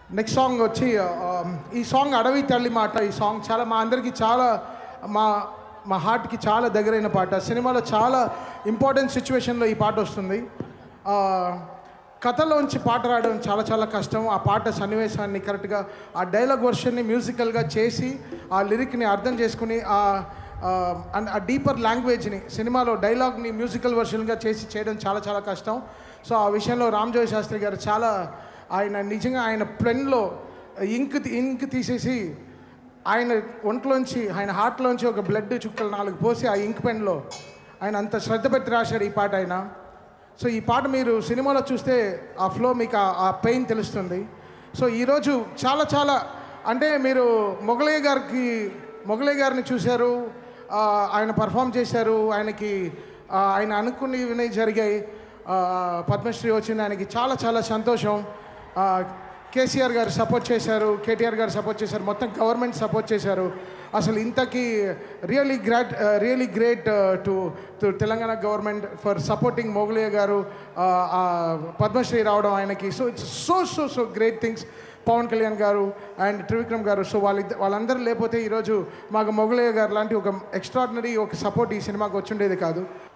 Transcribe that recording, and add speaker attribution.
Speaker 1: next song వచ్చి ఆ, ఈ సాంగ్ అడవి తల్లి మాట ఈ సాంగ్ చాలా మా అందరికీ చాలా మా మా హార్ట్కి చాలా దగ్గరైన పాట సినిమాలో చాలా ఇంపార్టెంట్ సిచ్యువేషన్లో ఈ పాట వస్తుంది ఆ, కథలోంచి పాట రాయడం చాలా చాలా కష్టం ఆ పాట సన్నివేశాన్ని కరెక్ట్గా ఆ డైలాగ్ వర్షన్ని మ్యూజికల్గా చేసి ఆ లిరిక్ని అర్థం చేసుకుని ఆ ఆ, అండ్ ఆ డీపర్ లాంగ్వేజ్ని సినిమాలో డైలాగ్ని మ్యూజికల్ వర్షన్గా చేసి చేయడం చాలా చాలా కష్టం సో ఆ విషయంలో రామ్జోయ్ శాస్త్రి గారు చాలా ఆయన నిజంగా ఆయన పెన్లో ఇంక్ ఇంక్ తీసేసి ఆయన ఒంట్లోంచి ఆయన హార్ట్లోంచి ఒక బ్లడ్ చుక్కలు నాలుగు పోసి ఆ ఇంక్ పెన్లో ఆయన అంత శ్రద్ధ పెట్టి రాశాడు ఈ పాట ఆయన సో ఈ పాట మీరు సినిమాలో చూస్తే ఆ ఫ్లో మీకు ఆ- ఆ పెయిన్ తెలుస్తుంది సో ఈరోజు చాలా చాలా అంటే మీరు మొగలయ్య గారికి మొగలయ్య గారిని చూశారు ఆ, ఆయన పర్ఫామ్ చేశారు ఆయనకి ఆ, ఆయన అనుకున్నవి జరిగాయి ఆ, పద్మశ్రీ వచ్చింది ఆయనకి చాలా చాలా సంతోషం ఆ, కేసీఆర్ గారు సపోర్ట్ చేశారు కేటీఆర్ గారు సపోర్ట్ చేశారు మొత్తం గవర్నమెంట్ సపోర్ట్ చేశారు అసలు ఇంతకీ really great really great to to Telangana government for supporting Mogulaiah garu ఆ, ఆ, పద్మశ్రీ రావడం ఆయనకి so it's so so so great things Pawan Kalyan garu and Trivikram గారు సో వాళ్ళ వాళ్ళందరూ లేకపోతే ఈరోజు మాకు మొగలయ్య గారు లాంటి ఒక ఎక్స్ట్రాడినరీ ఒక సపోర్ట్ ఈ సినిమాకి వచ్చుండేది కాదు